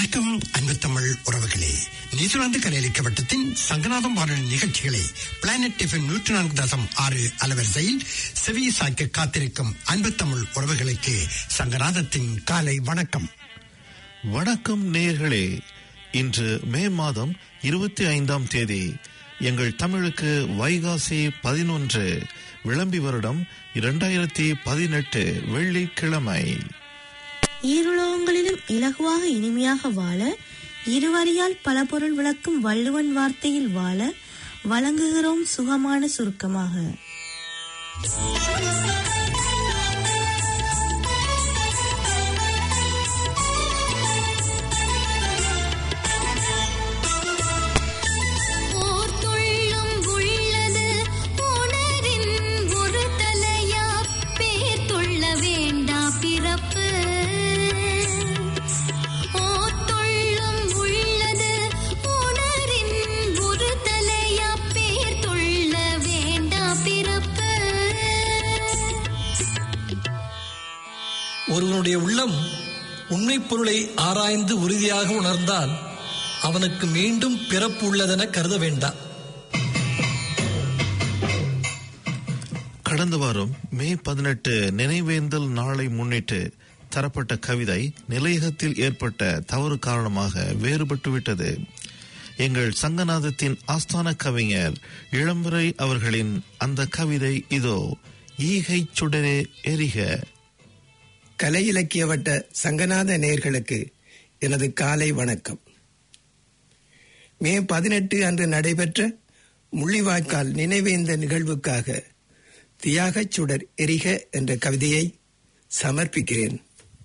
வணக்கம் அன்பு தமிழ் உறவுகளே நியூசிலாந்து கலையளிக்க வட்டத்தின் சங்கநாதம் வானொலி நிகழ்ச்சிகளை பிளானட் டிஃபன் நூற்றி நான்கு தசம் ஆறு அலவரிசையில் செவி சாய்க்க காத்திருக்கும் அன்பு தமிழ் உறவுகளுக்கு சங்கநாதத்தின் காலை வணக்கம் வணக்கம் நேயர்களே இன்று மே மாதம் இருபத்தி ஐந்தாம் தேதி எங்கள் தமிழுக்கு வைகாசி பதினொன்று விளம்பி வருடம் இரண்டாயிரத்தி பதினெட்டு வெள்ளிக்கிழமை ஈருலகங்களிலும் இலகுவாக இனிமையாக வாழ இருவரியால் பல பொருள் விளக்கும் வள்ளுவன் வார்த்தையில் வாழ வழங்குகிறோம் சுகமான சுருக்கமாக ஓர் துள்ளும் உள்ளது உணரின் ஒரு தலையா பேர் துள்ள வேண்டா பிறப்பு ஓர் துள்ளும் உள்ளது உணரின் ஒரு தலையா பேர் துள்ள வேண்டா பிறப்பு ஒருவனுடைய உள்ளம் உண்மைப் பொருளை ஆராய்ந்து உறுதியாக உணர்ந்தால் அவனுக்கு மீண்டும் பிறப்பு உள்ளதென கருத வேண்டாம் கடந்த வாரம் மே பதினெட்டு நினைவேந்தல் நாளை முன்னிட்டு தரப்பட்ட கவிதை நிலையகத்தில் ஏற்பட்ட தவறு காரணமாக வேறுபட்டு விட்டது எங்கள் சங்கநாதத்தின் ஆஸ்தான கவிஞர் இளம்பரை அவர்களின் அந்த கவிதை இதோ ஈகை சுடரே எரிக கலை இலக்கிய வட்ட சங்கநாத நேர்களுக்கு எனது காலை வணக்கம் மே பதினெட்டு அன்று நடைபெற்ற முள்ளிவாய்க்கால் நினைவேந்த நிகழ்வுக்காக தியாகச் சுடர் எரிக என்ற கவிதையை சமர்ப்பிக்கிறேன்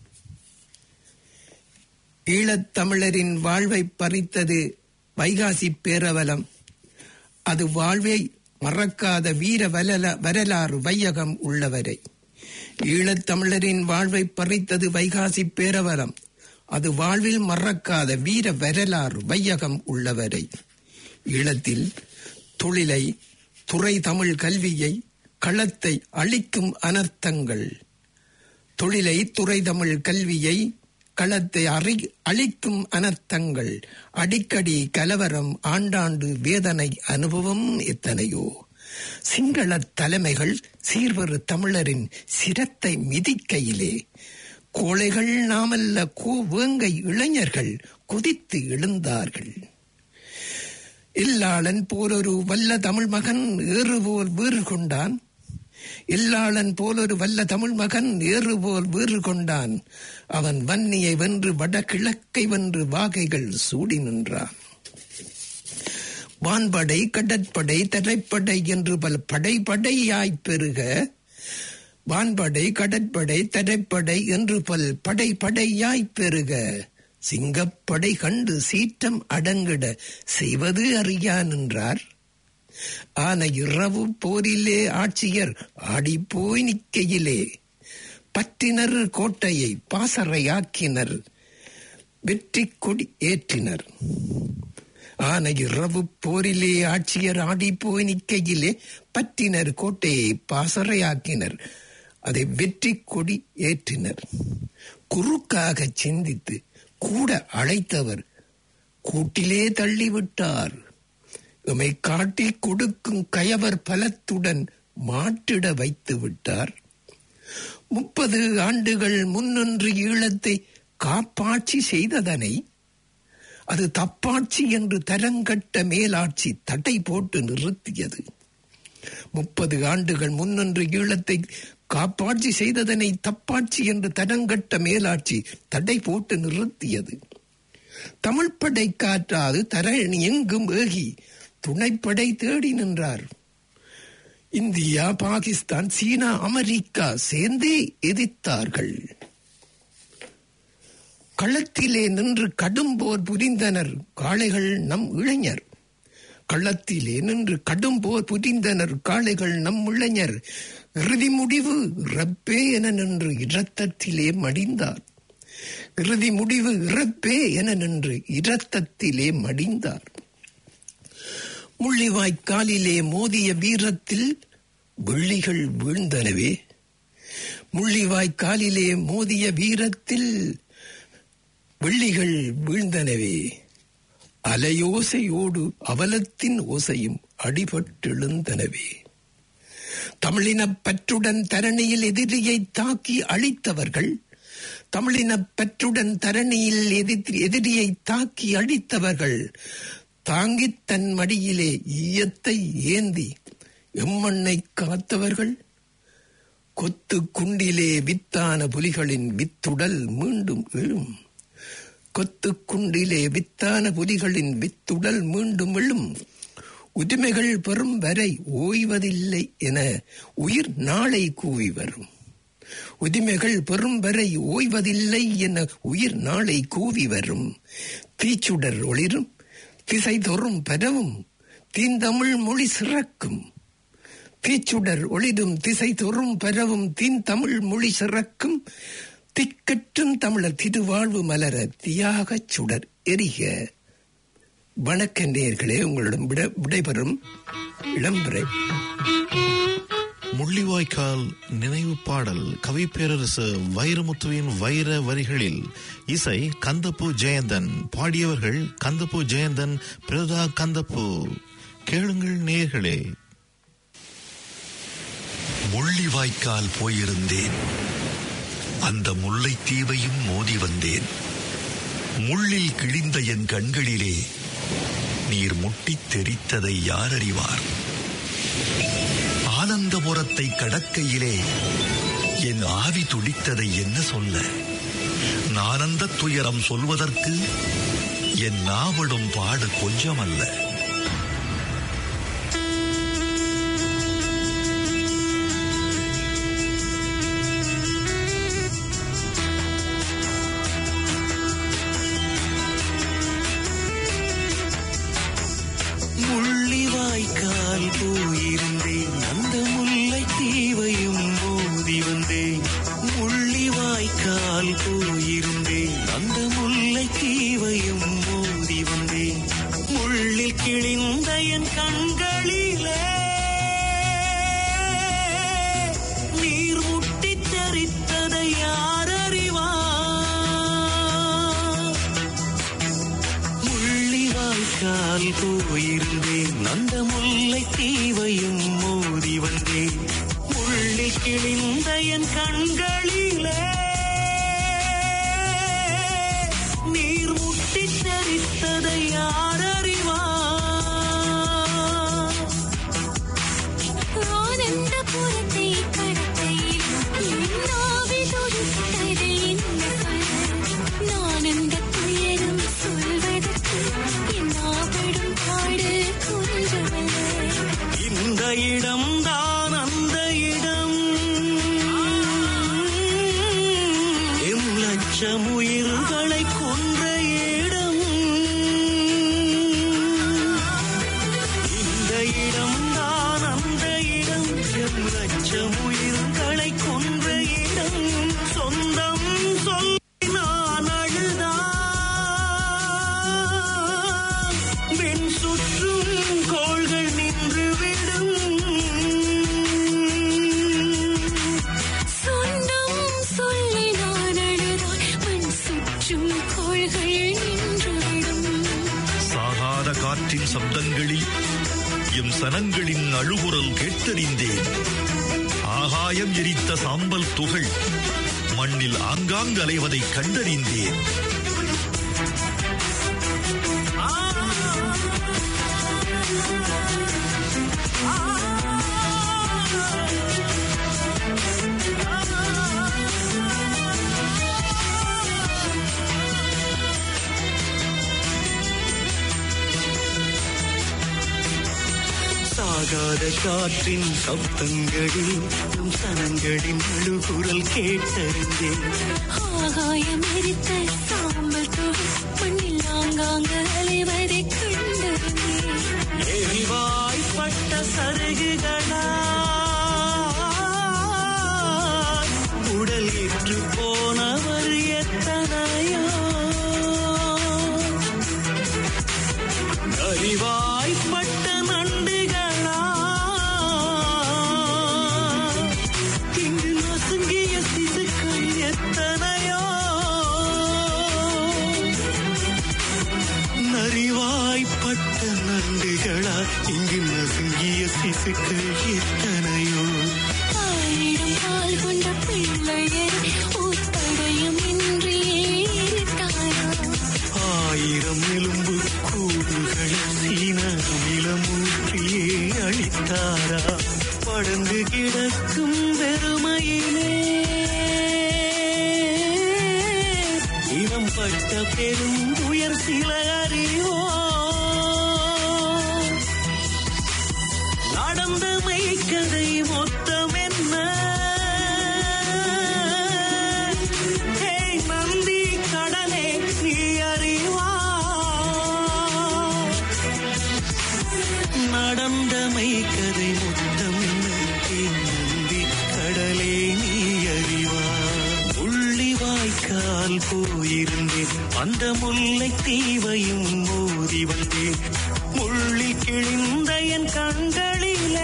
ஈழத் தமிழரின் வாழ்வை பறித்தது வைகாசி பேரவலம் அது வாழ்வை மறக்காத வீர வலல வரலாறு வையகம் உள்ளவரை ஈழத் தமிழரின் வாழ்வை பறித்தது வைகாசி பேரவலம் அது வாழ்வில் மறக்காத வீர வரலாறு வையகம் உள்ளவரை ஈழத்தில் தொழிலை துறை தமிழ் கல்வியை களத்தை அழிக்கும் அனர்த்தங்கள் தொழிலை துறை தமிழ் கல்வியை களத்தை அறி அழிக்கும் அனர்த்தங்கள் அடிக்கடி கலவரம் ஆண்டாண்டு வேதனை அனுபவம் எத்தனையோ சிங்கள தலைமைகள் சீர்வரு தமிழரின் சிரத்தை மிதிக்கையிலே கோழைகள் நாமல்ல கோ வேங்கை இளைஞர்கள் குதித்து எழுந்தார்கள் இல்லாளன் போலொரு வல்ல தமிழ் மகன் ஏறுபோல் வீறு கொண்டான் இல்லாளன் போலொரு வல்ல தமிழ் மகன் ஏறுபோல் வீறு கொண்டான் அவன் வன்னியை வென்று வடகிழக்கை வென்று வாகைகள் சூடி நின்றான் வான்படை கடற்படை தரைப்படை என்று பல படை படையாய்ப் பெருக வான்படை கடற்படை தரைப்படை என்று பல் படை படையாய்ப் பெருக சிங்கப்படை கண்டு சீற்றம் அடங்கிட செய்வது அறியான் என்றார் ஆன இரவு போரிலே ஆட்சியர் ஆடிப்போய் நிற்கையிலே பற்றினர் கோட்டையை பாசறையாக்கினர் வெற்றி கொடி ஏற்றினர் ஆன இரவு போரிலே ஆட்சியர் ஆடிப்போய் நிற்கையிலே பற்றினர் கோட்டையை பாசறையாக்கினர் அதை வெற்றி கொடி ஏற்றினர் குறுக்காக சிந்தித்து கூட அழைத்தவர் கூட்டிலே தள்ளிவிட்டார் எமை காட்டி கொடுக்கும் கயவர் பலத்துடன் மாட்டிட வைத்து விட்டார் முப்பது ஆண்டுகள் முன்னின்று ஈழத்தை காப்பாட்சி செய்ததனை அது தப்பாட்சி என்று தரங்கட்ட மேலாட்சி தடை போட்டு நிறுத்தியது முப்பது ஆண்டுகள் முன்னின்று ஈழத்தை காப்பாட்சி செய்ததனை தப்பாட்சி என்று தரங்கட்ட மேலாட்சி தடை போட்டு நிறுத்தியது தமிழ் படை காற்றாது தரணி எங்கும் ஏகி துணைப்படை தேடி நின்றார் இந்தியா பாகிஸ்தான் சீனா அமெரிக்கா சேர்ந்தே எதிர்த்தார்கள் களத்திலே நின்று கடும் போர் புரிந்தனர் காளைகள் நம் இளைஞர் களத்திலே நின்று கடும் போர் புரிந்தனர் காளைகள் நம் இளைஞர் இறுதி முடிவு இறப்பே என நின்று இரத்தத்திலே மடிந்தார் இறுதி முடிவு இறப்பே என நின்று இரத்தத்திலே மடிந்தார் முள்ளிவாய்க்காலிலே மோதிய வீரத்தில் வெள்ளிகள் வீழ்ந்தனவே முள்ளிவாய்க்காலிலே மோதிய வீரத்தில் வெள்ளிகள் வீழ்ந்தனவே அலையோசையோடு அவலத்தின் ஓசையும் அடிபட்டெழுந்தனவே தமிழினப் பற்றுடன் தரணியில் எதிரியை தாக்கி அழித்தவர்கள் தமிழினப் பற்றுடன் தரணியில் எதிர் எதிரியை தாக்கி அழித்தவர்கள் தாங்கித் தன் மடியிலே ஈயத்தை ஏந்தி எம்மண்ணை காத்தவர்கள் கொத்து குண்டிலே வித்தான புலிகளின் வித்துடல் மீண்டும் எழும் கொத்து குண்டிலே வித்தான புலிகளின் வித்துடல் மீண்டும் எழும் உரிமைகள் பெறும் வரை ஓய்வதில்லை என உயிர் நாளை கூவி வரும் உரிமைகள் பெறும் வரை ஓய்வதில்லை என உயிர் நாளை கூவி வரும் தீச்சுடர் ஒளிரும் திசை தோறும் பரவும் தீந்தமிழ் மொழி சிறக்கும் தீச்சுடர் ஒளிரும் திசை தோறும் பரவும் தீன் தமிழ் மொழி சிறக்கும் திக்கற்றும் தமிழர் திருவாழ்வு மலர தியாகச் சுடர் எரிக வணக்க நேயர்களே உங்களிடம் விட விடைபெறும் இளம்பரை முள்ளிவாய்க்கால் நினைவு பாடல் கவி பேரரசு வைரமுத்துவின் வைர வரிகளில் இசை கந்தப்பு ஜெயந்தன் பாடியவர்கள் கந்தப்பு ஜெயந்தன் பிரதா கந்தப்பு கேளுங்கள் நேர்களே முள்ளிவாய்க்கால் போயிருந்தேன் அந்த முல்லைத்தீவையும் மோதி வந்தேன் முள்ளில் கிழிந்த என் கண்களிலே நீர் முட்டித் தெரித்ததை யார் அறிவார் ஆனந்தபுரத்தை கடக்கையிலே என் ஆவி துடித்ததை என்ன சொல்ல நானந்த துயரம் சொல்வதற்கு என் நாவடும் பாடு கொஞ்சமல்ல முள்ளிவாய்க்கால் போயிருந்தேன் அந்த முல்லை தீவையும் மோதி வந்தேன் முள்ளிவாய்க்கால் போயிருந்தேன் அந்த முல்லை தீவையும் மோதி வந்தேன் முள்ளில் கிழிந்த என் கண்களிலே நீர் முட்டித் தரித்ததை யார் அறிவார் முள்ளிவாய்க்கால் போயிருந்தேன் அந்த முல்லை தீவையும் மோதி வந்தேன் முள்ளில் கிழிந்த என் கண்களிலே நீர் முட்டி தரித்ததை யார் அறிவார் ஆனந்தபுரத்தை கடக்கையில் என் ஆவி துடித்தது என்ன சொல்ல? நான் அந்த துயரம் சொல்வதற்கு என் ஆவிடும் பாடு கொஞ்சமல்ல இந்த இடம்தான் அந்த இடம் எம் லட்சம் உயிர்களை கொன்ற இடம் இந்த இடம்தான் அந்த இடம் எம் லட்சம் உயிர்களை கொன்ற இடம் சொந்தம் சொல்லி நான் அழுதான் வெண் சுற்றும் கோள்கள் நின்றுவிடும் சொந்தம் சொல்லி நான் அழுதால் மண் சுற்றும் கோள்கள் நின்றுவிடும் சாகாத காற்றின் சப்தங்களில் எம் சனங்களின் அழுகுரல் கேட்டறிந்தேன் ஆகாயம் எரித்த சாம்பல் துகள் மண்ணில் ஆங்காங்கு அலைவதை கண்டறிந்தேன் சாகாத காற்றின் சப்தங்களில் நம் சனங்களின் அழுகுரல் கேட்டறிந்தேன் ஆகாயம் எரித்த சாம்பல் துகள் மண்ணில் ஆங்காங்க அலைவதை கண்டறிந்தேன் எரிவாய்ப்பட்ட சருகுகளா உடல் ஏற்று போனவர் எத்தனையோ அறிவாய்ப்பட்ட நண்டுகளா இங்கு நசுங்கிய சிசுக்கள் எத்தனையோ எத்தனையோ ஆயிரம் பால் கொண்ட பிள்ளையே உத்தடையும் இன்றியே இருக்காரா ஆயிரம் எலும்பு கூடுகள் சீன நிலமூற்றியே அழித்தாரா படர்ந்து கிடக்கும் வெறுமையிலே இனம் பட்ட பெரும் உயர் சில அறிவோ நடந்த மெய்க்கதை மொத்தம் என்ன ஏய் நந்தி கடலே நீ அறிவா நடந்த மெய்க்கதை மொத்தம் என்ன ஏய் நந்தி கடலே நீ அறிவா உள்ளி வாய்க்கால் போயிருந்தேன் அந்த முல்லை தீவையும் மோதி வந்தேன் முள்ளி கிழிந்த என் கண்களிலே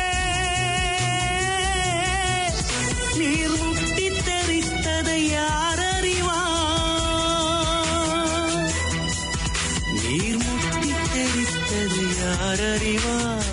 நீர் முட்டி தெரித்ததை யார் அறிவார் நீர் முட்டி தெரித்ததை யார் அறிவார்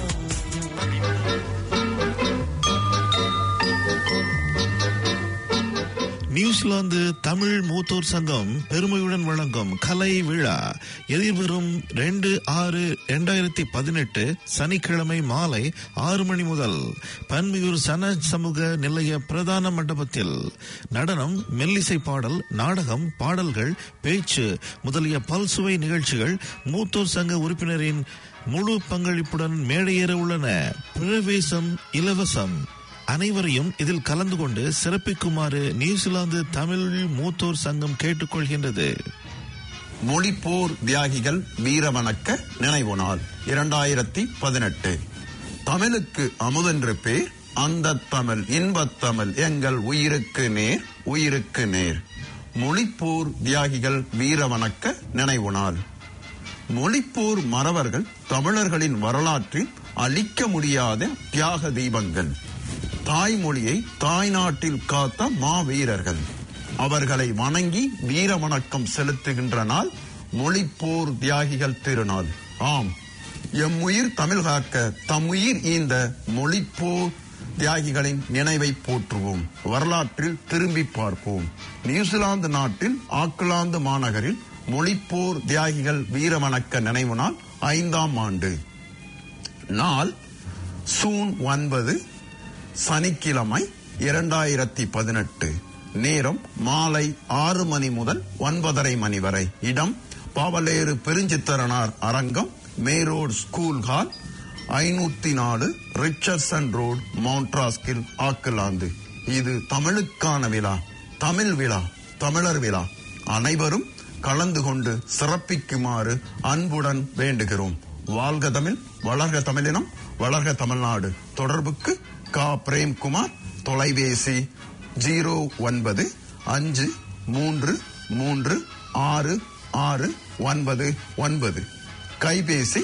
நியூசிலாந்து தமிழ் மூத்தோர் சங்கம் பெருமையுடன் வழங்கும் கலை விழா எதிர்வரும் ரெண்டு ஆறு இரண்டாயிரத்தி பதினெட்டு சனிக்கிழமை மாலை ஆறு மணி முதல் பன்மியூர் சன சமூக நிலைய பிரதான மண்டபத்தில் நடனம் மெல்லிசை பாடல் நாடகம் பாடல்கள் பேச்சு முதலிய பல்சுவை நிகழ்ச்சிகள் மூத்தோர் சங்க உறுப்பினரின் முழு பங்களிப்புடன் மேடையேற உள்ளன பிரவேசம் இலவசம் அனைவரையும் இதில் கலந்து கொண்டு சிறப்பிக்குமாறு நியூசிலாந்து தமிழ் மூத்தோர் சங்கம் கேட்டுக்கொள்கின்றது மொழிப்போர் தியாகிகள் வீரவணக்க நினைவு நாள் இரண்டாயிரத்தி பதினெட்டு தமிழுக்கு அமுதென்று பேர் அந்த தமிழ் இன்பத் தமிழ் எங்கள் உயிருக்கு நேர் உயிருக்கு நேர் மொழிப்போர் தியாகிகள் வீரவணக்க நினைவு நாள் மொழிப்போர் மறவர்கள் தமிழர்களின் வரலாற்றில் அழிக்க முடியாத தியாக தீபங்கள் தாய்மொழியை தாய்நாட்டில் காத்த மாவீரர்கள் அவர்களை வணங்கி வீர வணக்கம் செலுத்துகின்ற நாள் மொழிப்போர் தியாகிகள் திருநாள் ஆம் எம் உயிர் தமிழ் காக்க தம் உயிர் ஈந்த மொழிப்போர் தியாகிகளின் நினைவை போற்றுவோம் வரலாற்றில் திரும்பி பார்ப்போம் நியூசிலாந்து நாட்டில் ஆக்லாந்து மாநகரில் மொழிப்போர் தியாகிகள் வீர வணக்க நினைவு நாள் ஐந்தாம் ஆண்டு நாள் சூன் ஒன்பது சனிக்கிழமை இரண்டாயிரத்தி பதினெட்டு நேரம் மாலை ஆறு மணி முதல் ஒன்பதரை மணி வரை இடம் பாவலேறு பெருஞ்சித்திரனார் அரங்கம் மேரோட் ஸ்கூல் ஹால் ஐநூத்தி நாலு ரிச்சர்சன் ரோட் மவுண்ட்ராஸ்கில் ஆக்கலாந்து இது தமிழுக்கான விழா தமிழ் விழா தமிழர் விழா அனைவரும் கலந்து கொண்டு சிறப்பிக்குமாறு அன்புடன் வேண்டுகிறோம் வாழ்க தமிழ் வளர்க தமிழினம் வளர்க தமிழ்நாடு தொடர்புக்கு கா பிரேம்குமார் தொலைபேசி ஜீரோ ஒன்பது அஞ்சு மூன்று மூன்று ஆறு ஆறு ஒன்பது ஒன்பது கைபேசி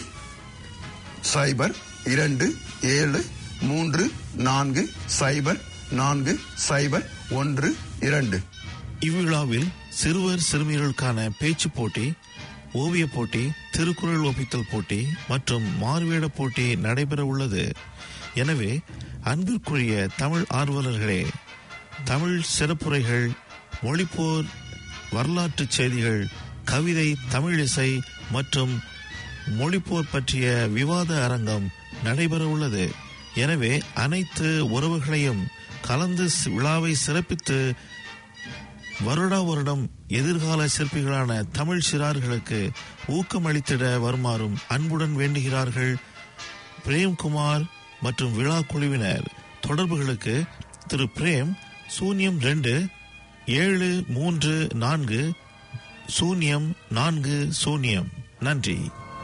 சைபர் இரண்டு ஏழு மூன்று நான்கு சைபர் நான்கு சைபர் ஒன்று இரண்டு இவ்விழாவில் சிறுவர் சிறுமியர்களுக்கான பேச்சு போட்டி ஓவிய போட்டி திருக்குறள் ஒப்பித்தல் போட்டி மற்றும் மார்வேட போட்டி நடைபெற உள்ளது எனவே அன்பிற்குரிய தமிழ் ஆர்வலர்களே தமிழ் சிறப்புரைகள் மொழிப்போர் வரலாற்றுச் செய்திகள் கவிதை தமிழிசை மற்றும் மொழிப்போர் பற்றிய விவாத அரங்கம் நடைபெற உள்ளது எனவே அனைத்து உறவுகளையும் கலந்து சி- விழாவை சிறப்பித்து வருடா வருடம் எதிர்கால சிற்பிகளான தமிழ் சிறார்களுக்கு ஊக்கமளித்திட வருமாறும் அன்புடன் வேண்டுகிறார்கள் பிரேம்குமார் மற்றும் விழா குழுவினர் தொடர்புகளுக்கு திரு பிரேம் சூன்யம் ரெண்டு ஏழு மூன்று நான்கு சூன்யம் நான்கு சூன்யம் நன்றி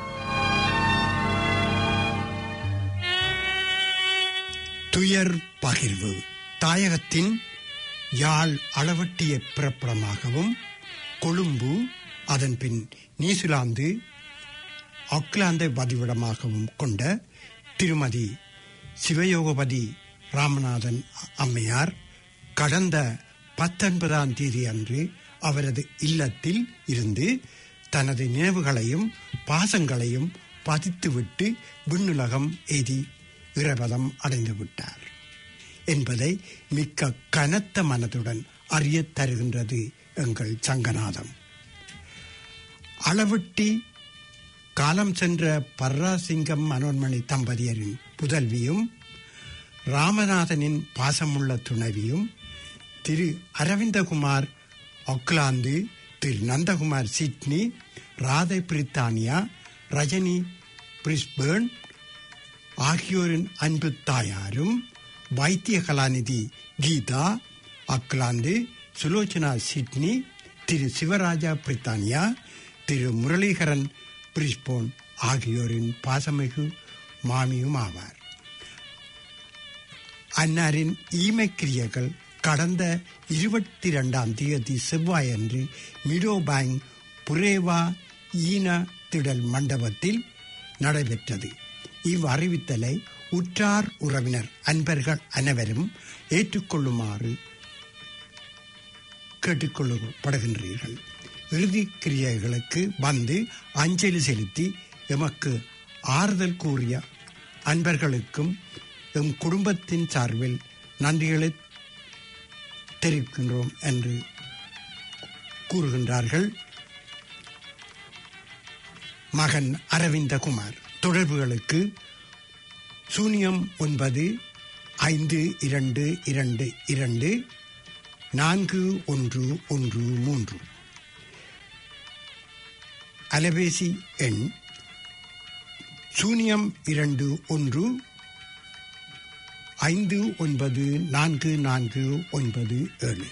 துயர் பகிர்வு தாயகத்தின் யாழ் அளவட்டிய பிறப்பிடமாகவும் கொழும்பு அதன் பின் நியூசிலாந்து ஆக்லாந்தை பதிவிடமாகவும் கொண்ட திருமதி சிவயோகபதி ராமநாதன் அம்மையார் கடந்த பத்தொன்பதாம் தேதி அன்று அவரது இல்லத்தில் இருந்து தனது நினைவுகளையும் பாசங்களையும் பதித்துவிட்டு விண்ணுலகம் எய்தி இறைபதம் அடைந்து விட்டார் என்பதை மிக்க கனத்த மனதுடன் அறியத் தருகின்றது எங்கள் சங்கநாதம் அளவட்டி காலம் சென்ற பர்ராசிங்கம் மனோன்மணி தம்பதியரின் புதல்வியும் ராமநாதனின் பாசமுள்ள துணைவியும் திரு அரவிந்தகுமார் ஒக்லாந்து திரு நந்தகுமார் சிட்னி ராதை பிரித்தானியா ரஜினி பிரிஸ்பேர்ன் ஆகியோரின் அன்பு தாயாரும் வைத்திய கலாநிதி கீதா அக்லாந்து சுலோச்சனா சிட்னி திரு சிவராஜா பிரித்தானியா திரு முரளிகரன் பிரிஸ்போன் ஆகியோரின் பாசமிகு மாமியும் ஆவார் அன்னாரின் ஈமை கிரியைகள் கடந்த இருபத்தி இரண்டாம் தேதி செவ்வாயன்று மிடோ பேங்க் புரேவா ஈன திடல் மண்டபத்தில் நடைபெற்றது இவ்வறிவித்தலை உற்றார் உறவினர் அன்பர்கள் அனைவரும் ஏற்றுக்கொள்ளுமாறு கேட்டுக்கொள்ளப்படுகின்றீர்கள் இறுதி கிரியைகளுக்கு வந்து அஞ்சலி செலுத்தி எமக்கு ஆறுதல் கூறிய அன்பர்களுக்கும் எம் குடும்பத்தின் சார்பில் நன்றிகளை தெரிவிக்கின்றோம் என்று கூறுகின்றார்கள் மகன் அரவிந்தகுமார் தொடர்புகளுக்கு சூனியம் ஒன்பது ஐந்து இரண்டு இரண்டு இரண்டு நான்கு ஒன்று ஒன்று மூன்று அலைபேசி எண் சூனியம் இரண்டு ஒன்று ஐந்து ஒன்பது நான்கு நான்கு ஒன்பது ஏழு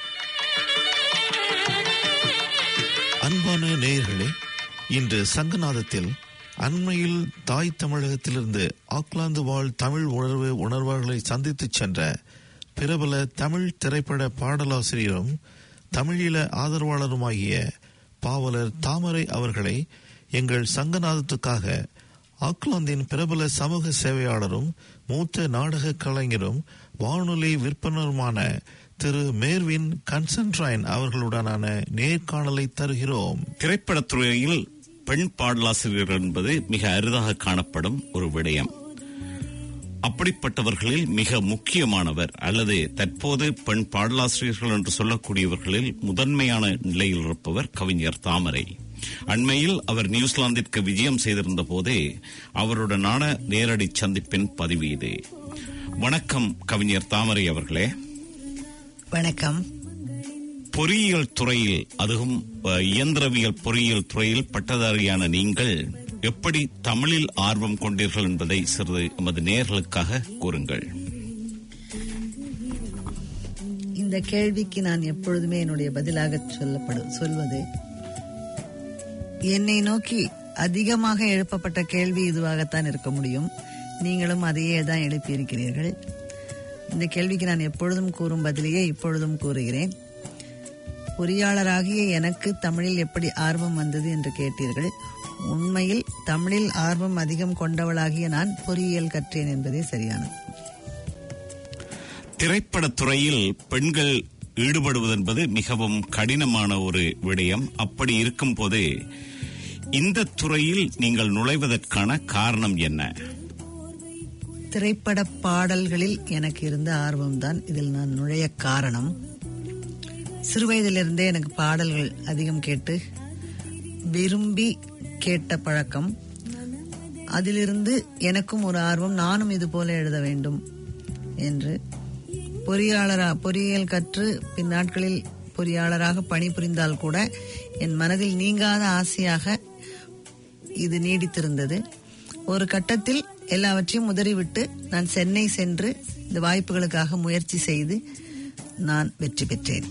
அன்பான நேயர்களே இன்று சங்கநாதத்தில் அண்மையில் தாய் தமிழகத்திலிருந்து ஆக்லாந்து வாழ் தமிழ் உணர்வு உணர்வாளர்களை சந்தித்துச் சென்ற பிரபல தமிழ் திரைப்பட பாடலாசிரியரும் தமிழீழ ஆதரவாளருமாகிய பாவலர் தாமரை அவர்களை எங்கள் சங்கநாதத்துக்காக ஆக்லாந்தின் பிரபல சமூக சேவையாளரும் மூத்த நாடக கலைஞரும் வானொலி விற்பனருமான திரு மேர்வின் கன்சன்ட்ரைன் அவர்களுடனான நேர்காணலை தருகிறோம் திரைப்படத்துறையில் பெண் பாடலாசிரியர் என்பது மிக அரிதாக காணப்படும் ஒரு விடயம் அப்படிப்பட்டவர்களில் மிக முக்கியமானவர் அல்லது தற்போது பெண் பாடலாசிரியர்கள் என்று சொல்லக்கூடியவர்களில் முதன்மையான நிலையில் இருப்பவர் கவிஞர் தாமரை அண்மையில் அவர் நியூசிலாந்திற்கு விஜயம் செய்திருந்த போதே அவருடனான நேரடி சந்திப்பின் பதிவு இது வணக்கம் கவிஞர் தாமரை அவர்களே வணக்கம் பொறியியல் துறையில் அதுவும் அஹ், இயந்திரவியல் பொறியியல் துறையில் பட்டதாரியான நீங்கள் எப்படி தமிழில் ஆர்வம் கொண்டீர்கள் என்பதை சிறிது எமது நேயர்களுக்காக கூறுங்கள் இந்த கேள்விக்கு நான் எப்பொழுதுமே என்னுடைய பதிலாக சொல்லப்படும் சொல்வது என்னை நோக்கி அதிகமாக எழுப்பப்பட்ட கேள்வி இதுவாகத்தான் இருக்க முடியும் நீங்களும் அதையே தான் எழுப்பியிருக்கிறீர்கள் இந்த கேள்விக்கு நான் எப்பொழுதும் கூறும் பதிலையே இப்பொழுதும் கூறுகிறேன் பொறியாளராகிய எனக்கு தமிழில் எப்படி ஆர்வம் வந்தது என்று கேட்டீர்கள் உண்மையில் தமிழில் ஆர்வம் அதிகம் கொண்டவளாகிய நான் பொறியியல் கற்றேன் என்பதே சரியானது திரைப்படத்துறையில் பெண்கள் ஈடுபடுவது என்பது மிகவும் கடினமான ஒரு விடயம் அப்படி இருக்கும் போது இந்த துறையில் நீங்கள் நுழைவதற்கான காரணம் என்ன திரைப்பட பாடல்களில் எனக்கு இருந்த ஆர்வம்தான் இதில் நான் நுழைய காரணம் சிறுவயதிலிருந்தே எனக்கு பாடல்கள் அதிகம் கேட்டு விரும்பி கேட்ட பழக்கம் அதிலிருந்து எனக்கும் ஒரு ஆர்வம் நானும் இது போல எழுத வேண்டும் என்று பொறியாளரா பொறியியல் கற்று பின் நாட்களில் பொறியாளராக பணிபுரிந்தால் கூட என் மனதில் நீங்காத ஆசையாக இது நீடித்திருந்தது ஒரு கட்டத்தில் எல்லாவற்றையும் உதறிவிட்டு நான் சென்னை சென்று இந்த வாய்ப்புகளுக்காக முயற்சி செய்து நான் வெற்றி பெற்றேன்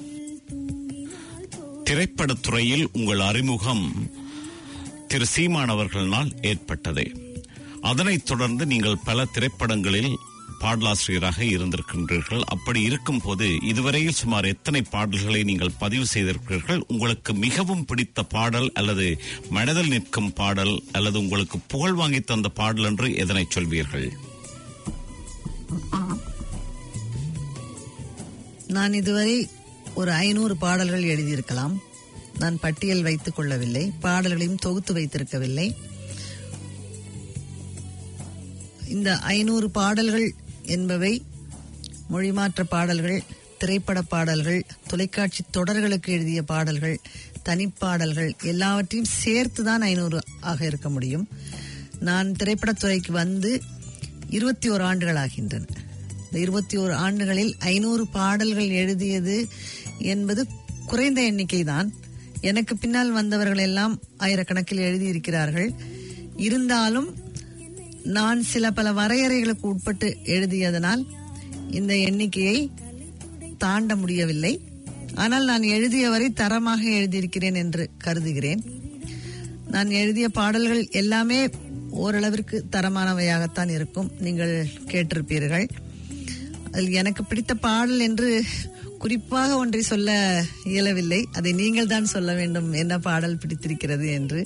திரைப்படத்துறையில் உங்கள் அறிமுகம் திரு சீமான் அவர்களினால் ஏற்பட்டது அதனைத் தொடர்ந்து நீங்கள் பல திரைப்படங்களில் பாடலாசிரியராக இருந்திருக்கின்றீர்கள் அப்படி இருக்கும்போது இதுவரையில் சுமார் எத்தனை பாடல்களை நீங்கள் பதிவு செய்திருக்கிறீர்கள் உங்களுக்கு மிகவும் பிடித்த பாடல் அல்லது மனதில் நிற்கும் பாடல் அல்லது உங்களுக்கு புகழ் வாங்கி தந்த பாடல் என்று எதனை சொல்வீர்கள் நான் இதுவரை ஒரு ஐநூறு பாடல்கள் எழுதியிருக்கலாம் நான் பட்டியல் வைத்துக் கொள்ளவில்லை பாடல்களையும் தொகுத்து வைத்திருக்கவில்லை இந்த ஐநூறு பாடல்கள் என்பவை மொழிமாற்ற பாடல்கள் திரைப்பட பாடல்கள் தொலைக்காட்சி தொடர்களுக்கு எழுதிய பாடல்கள் தனிப்பாடல்கள் எல்லாவற்றையும் சேர்த்து தான் ஐநூறு ஆக இருக்க முடியும் நான் திரைப்படத்துறைக்கு வந்து இருபத்தி ஓரு ஆண்டுகள் ஆகின்றன இந்த இருபத்தி ஓரு ஆண்டுகளில் ஐநூறு பாடல்கள் எழுதியது என்பது குறைந்த எண்ணிக்கை தான் எனக்கு பின்னால் வந்தவர்கள் எல்லாம் ஆயிரக்கணக்கில் எழுதியிருக்கிறார்கள் இருந்தாலும் நான் சில பல வரையறைகளுக்கு உட்பட்டு எழுதியதனால் இந்த எண்ணிக்கையை தாண்ட முடியவில்லை ஆனால் நான் எழுதியவரை தரமாக எழுதியிருக்கிறேன் என்று கருதுகிறேன் நான் எழுதிய பாடல்கள் எல்லாமே ஓரளவிற்கு தரமானவையாகத்தான் இருக்கும் நீங்கள் கேட்டிருப்பீர்கள் அதில் எனக்கு பிடித்த பாடல் என்று குறிப்பாக ஒன்றை சொல்ல இயலவில்லை அதை நீங்கள் தான் சொல்ல வேண்டும் என்ன பாடல் பிடித்திருக்கிறது என்று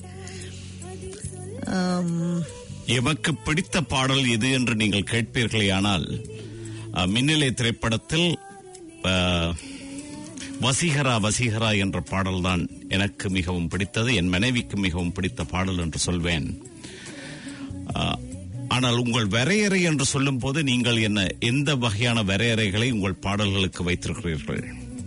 ஆம், எமக்கு பிடித்த பாடல் எது என்று நீங்கள் கேட்பீர்களேயானால் அஹ், மின்னலை திரைப்படத்தில் அஹ், வசீகரா வசீகரா என்ற பாடல்தான் எனக்கு மிகவும் பிடித்தது என் மனைவிக்கு மிகவும் பிடித்த பாடல் என்று சொல்வேன் அஹ், ஆனால் உங்கள் வரையறை என்று சொல்லும் போது நீங்கள் என்ன எந்த வகையான வரையறைகளை உங்கள் பாடல்களுக்கு வைத்திருக்கிறீர்கள்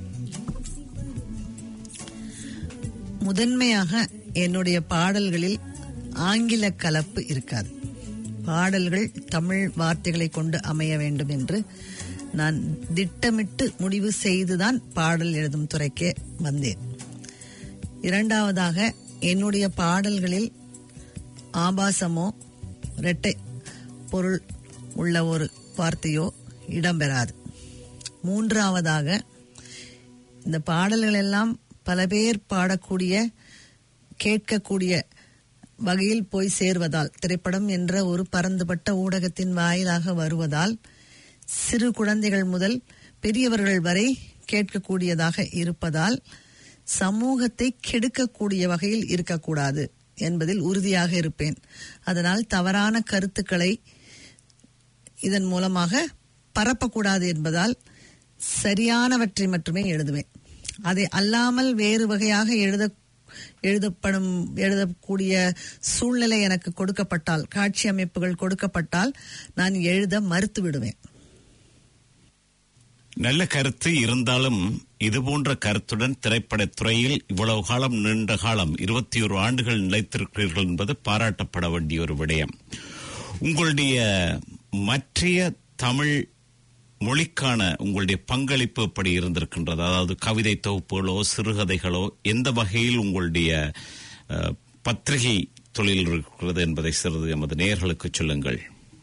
முதன்மையாக என்னுடைய பாடல்களில் ஆங்கில கலப்பு இருக்காது பாடல்கள் தமிழ் வார்த்தைகளை கொண்டு அமைய வேண்டும் என்று நான் திட்டமிட்டு முடிவு செய்துதான் பாடல் எழுதும் துறைக்கே வந்தேன் இரண்டாவதாக என்னுடைய பாடல்களில் ஆபாசமோ இரட்டை பொருள் உள்ள ஒரு வார்த்தையோ இடம்பெறாது மூன்றாவதாக இந்த பாடல்கள் எல்லாம் பல பேர் பாடக்கூடிய கேட்கக்கூடிய வகையில் போய் சேர்வதால் திரைப்படம் என்ற ஒரு பரந்துபட்ட ஊடகத்தின் வாயிலாக வருவதால் சிறு குழந்தைகள் முதல் பெரியவர்கள் வரை கேட்கக்கூடியதாக இருப்பதால் சமூகத்தை கெடுக்கக்கூடிய வகையில் இருக்கக்கூடாது என்பதில் உறுதியாக இருப்பேன் அதனால் தவறான கருத்துக்களை இதன் மூலமாக பரப்பக்கூடாது என்பதால் சரியானவற்றை மட்டுமே எழுதுவேன் அதை அல்லாமல் வேறு வகையாக எழுத எழுதப்படும் எழுதக்கூடிய சூழ்நிலை எனக்கு கொடுக்கப்பட்டால் காட்சி அமைப்புகள் கொடுக்கப்பட்டால் நான் எழுத மறுத்து விடுவேன் நல்ல கருத்து இருந்தாலும் இதுபோன்ற கருத்துடன் திரைப்படத் துறையில் இவ்வளவு காலம் நீண்ட காலம் இருபத்தி ஒரு ஆண்டுகள் நிலைத்திருக்கிறீர்கள் என்பது பாராட்டப்பட வேண்டிய ஒரு விடயம் உங்களுடைய மற்றைய தமிழ் மொழிக்கான உங்களுடைய பங்களிப்பு எப்படி இருந்திருக்கின்றது அதாவது கவிதை தொகுப்புகளோ சிறுகதைகளோ எந்த வகையில் உங்களுடைய அஹ், பத்திரிகை தொழில் இருக்கிறது என்பதை சிறிது எமது நேயர்களுக்கு சொல்லுங்கள்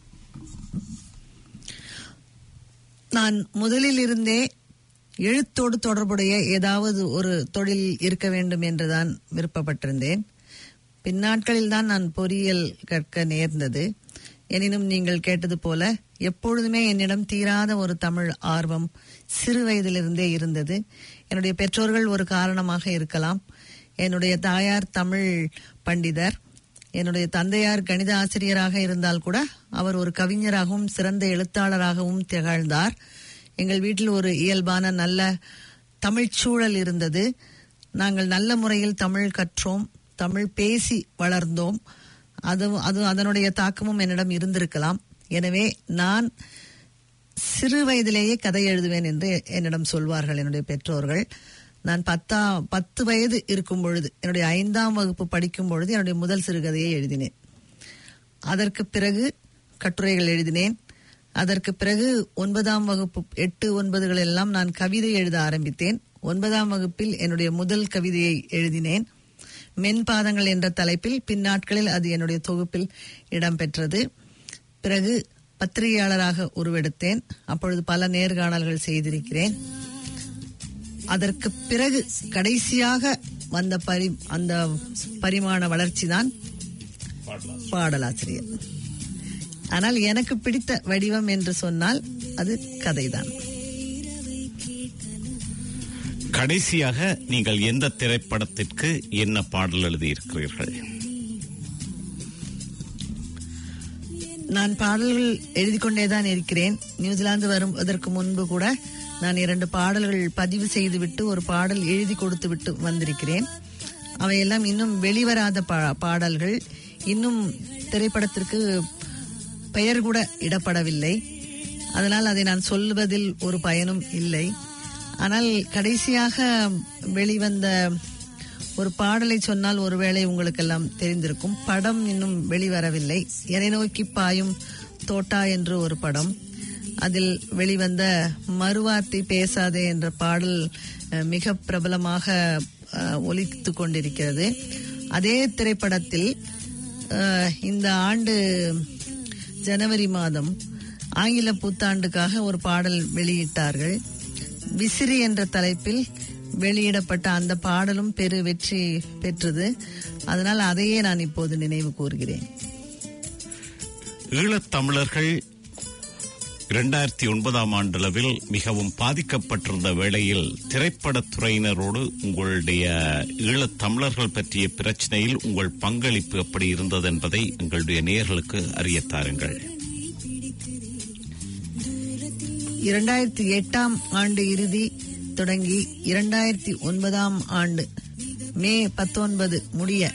நான் முதலில் இருந்தே எழுத்தோடு தொடர்புடைய ஏதாவது ஒரு தொழில் இருக்க வேண்டும் என்றுதான் விருப்பப்பட்டிருந்தேன் பின்னாட்களில் தான் நான் பொறியியல் கற்க நேர்ந்தது எனினும் நீங்கள் கேட்டது போல எப்பொழுதுமே என்னிடம் தீராத ஒரு தமிழ் ஆர்வம் சிறு வயதிலிருந்தே இருந்தது என்னுடைய பெற்றோர்கள் ஒரு காரணமாக இருக்கலாம் என்னுடைய தாயார் தமிழ் பண்டிதர் என்னுடைய தந்தையார் கணித ஆசிரியராக இருந்தால் கூட அவர் ஒரு கவிஞராகவும் சிறந்த எழுத்தாளராகவும் திகழ்ந்தார் எங்கள் வீட்டில் ஒரு இயல்பான நல்ல தமிழ்ச் சூழல் இருந்தது நாங்கள் நல்ல முறையில் தமிழ் கற்றோம் தமிழ் பேசி வளர்ந்தோம் அது அது அதனுடைய தாக்கமும் என்னிடம் இருந்திருக்கலாம் எனவே நான் சிறு வயதிலேயே கதை எழுதுவேன் என்று என்னிடம் சொல்வார்கள் என்னுடைய பெற்றோர்கள் நான் பத்தா பத்து வயது இருக்கும் பொழுது என்னுடைய ஐந்தாம் வகுப்பு படிக்கும் பொழுது என்னுடைய முதல் சிறுகதையை எழுதினேன் அதற்கு பிறகு கட்டுரைகள் எழுதினேன் அதற்கு பிறகு ஒன்பதாம் வகுப்பு எட்டு ஒன்பதுகள் எல்லாம் நான் கவிதை எழுத ஆரம்பித்தேன் ஒன்பதாம் வகுப்பில் என்னுடைய முதல் கவிதையை எழுதினேன் மென்பாதங்கள் என்ற தலைப்பில் பின்னாட்களில் அது என்னுடைய தொகுப்பில் இடம்பெற்றது பிறகு பத்திரிகையாளராக உருவெடுத்தேன் அப்பொழுது பல நேர்காணல்கள் செய்திருக்கிறேன் அதற்கு பிறகு கடைசியாக வந்த பரி அந்த பரிமாண வளர்ச்சி தான் பாடலாசிரியர் ஆனால் எனக்கு பிடித்த வடிவம் என்று சொன்னால் அது கதைதான் கடைசியாக நீங்கள் எந்த திரைப்படத்திற்கு என்ன பாடல் எழுதியிருக்கிறீர்கள் நான் பாடல்கள் எழுதி கொண்டேதான் இருக்கிறேன் நியூசிலாந்து வருவதற்கு முன்பு கூட நான் இரண்டு பாடல்கள் பதிவு செய்துவிட்டு ஒரு பாடல் எழுதி கொடுத்து விட்டு வந்திருக்கிறேன் அவையெல்லாம் இன்னும் வெளிவராத பா- பாடல்கள் இன்னும் திரைப்படத்திற்கு பெயர் கூட இடப்படவில்லை அதனால் அதை நான் சொல்வதில் ஒரு பயனும் இல்லை ஆனால் கடைசியாக வெளிவந்த ஒரு பாடலை சொன்னால் ஒருவேளை உங்களுக்கெல்லாம் தெரிந்திருக்கும் படம் இன்னும் வெளிவரவில்லை என்னை நோக்கி பாயும் தோட்டா என்று ஒரு படம் அதில் வெளிவந்த மறுவார்த்தை பேசாதே என்ற பாடல் அஹ், மிக பிரபலமாக அஹ், ஒலித்துக் கொண்டிருக்கிறது அதே திரைப்படத்தில் அஹ், இந்த ஆண்டு ஜனவரி மாதம் ஆங்கில புத்தாண்டுக்காக ஒரு பாடல் வெளியிட்டார்கள் விசிறி என்ற தலைப்பில் வெளியிடப்பட்ட அந்த பாடலும் பெரு வெற்றி பெற்றது அதனால் அதையே நான் இப்போது நினைவு கூறுகிறேன் ஈழத்தமிழர்கள் இரண்டாயிரத்தி ஒன்பதாம் ஆண்டளவில் மிகவும் பாதிக்கப்பட்டிருந்த வேளையில் திரைப்படத் துறையினரோடு உங்களுடைய ஈழத்தமிழர்கள் பற்றிய பிரச்சனையில் உங்கள் பங்களிப்பு எப்படி இருந்தது என்பதை எங்களுடைய நேயர்களுக்கு அறியத் தாருங்கள் இரண்டாயிரத்தி எட்டாம் ஆண்டு இறுதி தொடங்கி இரண்டாயிரத்தி ஒன்பதாம் ஆண்டு மே பத்தொன்பது முடிய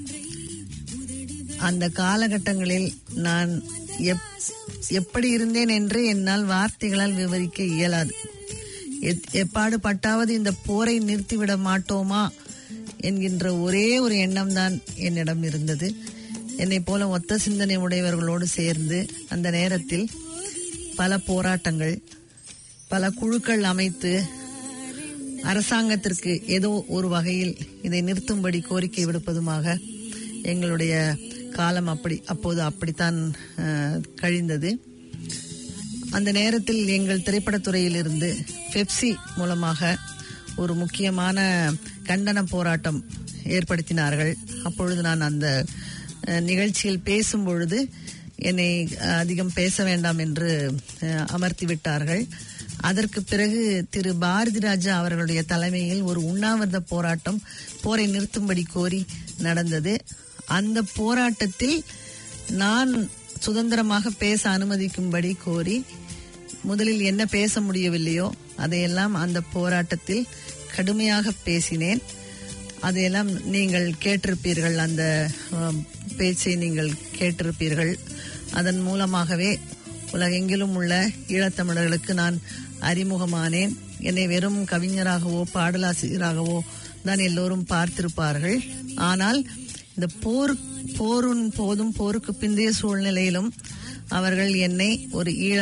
அந்த காலகட்டங்களில் நான் எப்- எப்படி இருந்தேன் என்று என்னால் வார்த்தைகளால் விவரிக்க இயலாது எத்- எப்பாடு பட்டாவது இந்த போரை நிறுத்திவிட மாட்டோமா என்கின்ற ஒரே ஒரு எண்ணம் தான் என்னிடம் இருந்தது என்னை போல ஒத்த சிந்தனை உடையவர்களோடு சேர்ந்து அந்த நேரத்தில் பல போராட்டங்கள் பல குழுக்கள் அமைத்து அரசாங்கத்திற்கு ஏதோ ஒரு வகையில் இதை நிறுத்தும்படி கோரிக்கை விடுப்பதுமாக எங்களுடைய காலம் அப்படி அப்போது அப்படித்தான் அஹ், கழிந்தது அந்த நேரத்தில் எங்கள் திரைப்படத்துறையிலிருந்து பெப்சி மூலமாக ஒரு முக்கியமான கண்டன போராட்டம் ஏற்படுத்தினார்கள் அப்பொழுது நான் அந்த அஹ், நிகழ்ச்சியில் பேசும் பொழுது என்னை அஹ், அதிகம் பேச வேண்டாம் என்று அஹ், அமர்த்தி விட்டார்கள் அதற்கு பிறகு திரு பாரதி ராஜா அவர்களுடைய தலைமையில் ஒரு உண்ணாவிரத போராட்டம் போரை நிறுத்தும்படி கோரி நடந்தது அந்த போராட்டத்தில் நான் சுதந்திரமாக பேச அனுமதிக்கும்படி கோரி முதலில் என்ன பேச முடியவில்லையோ அதையெல்லாம் அந்த போராட்டத்தில் கடுமையாக பேசினேன் அதையெல்லாம் நீங்கள் கேட்டிருப்பீர்கள் அந்த ஆம், பேச்சை நீங்கள் கேட்டிருப்பீர்கள் அதன் மூலமாகவே உலகெங்கிலும் உள்ள ஈழத்தமிழர்களுக்கு நான் அறிமுகமானேன் என்னை வெறும் கவிஞராகவோ பாடலாசிரியராகவோ தான் எல்லோரும் பார்த்திருப்பார்கள் ஆனால் இந்த போர் போரின் போதும் போருக்கு பிந்தைய சூழ்நிலையிலும் அவர்கள் என்னை ஒரு ஈழ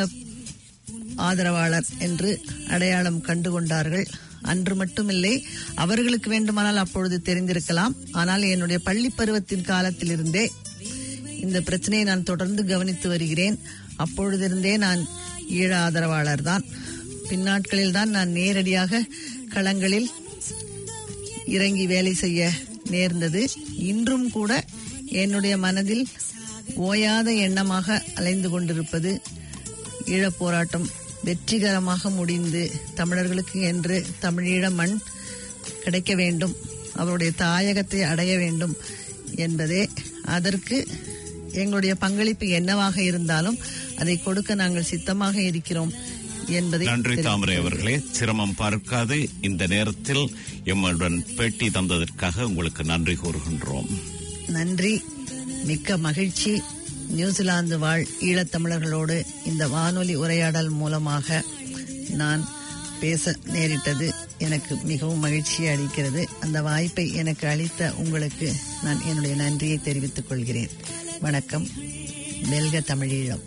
ஆதரவாளர் என்று அடையாளம் கண்டு கொண்டார்கள் அன்று மட்டுமில்லை அவர்களுக்கு வேண்டுமானால் அப்பொழுது தெரிந்திருக்கலாம் ஆனால் என்னுடைய பள்ளி பருவத்தின் காலத்திலிருந்தே இந்த பிரச்சனையை நான் தொடர்ந்து கவனித்து வருகிறேன் அப்பொழுதிருந்தே நான் ஈழ ஆதரவாளர் தான் பின்னாட்களில் தான் நான் நேரடியாக களங்களில் இறங்கி வேலை செய்ய நேர்ந்தது இன்றும் கூட என்னுடைய மனதில் ஓயாத எண்ணமாக அலைந்து கொண்டிருப்பது ஈழப் போராட்டம் வெற்றிகரமாக முடிந்து தமிழர்களுக்கு என்று தமிழீழ மண் கிடைக்க வேண்டும் அவருடைய தாயகத்தை அடைய வேண்டும் என்பதே அதற்கு எங்களுடைய பங்களிப்பு என்னவாக இருந்தாலும் அதை கொடுக்க நாங்கள் சித்தமாக இருக்கிறோம் என்பதை நன்றி தாமரை தெரிவித்துக் அவர்களே சிரமம் பார்க்காது இந்த நேரத்தில் எம்முடன் பேட்டி தந்ததற்காக உங்களுக்கு நன்றி கூறுகின்றோம் நன்றி மிக்க மகிழ்ச்சி நியூசிலாந்து வாழ் ஈழத்தமிழர்களோடு இந்த வானொலி உரையாடல் மூலமாக நான் பேச நேரிட்டது எனக்கு மிகவும் மகிழ்ச்சி அளிக்கிறது அந்த வாய்ப்பை எனக்கு அளித்த உங்களுக்கு நான் என்னுடைய நன்றியை தெரிவித்துக் கொள்கிறேன் வணக்கம் வெல்க தமிழீழம்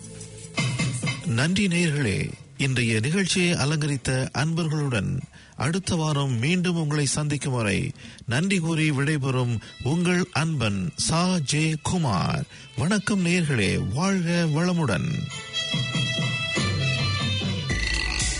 நன்றி நேயர்களே இன்றைய நிகழ்ச்சியை அலங்கரித்த அன்பர்களுடன் அடுத்த வாரம் மீண்டும் உங்களை சந்திக்கும் வரை நன்றி கூறி விடைபெறும் உங்கள் அன்பன் சா ஜே குமார் வணக்கம் நேயர்களே வாழ்க வளமுடன்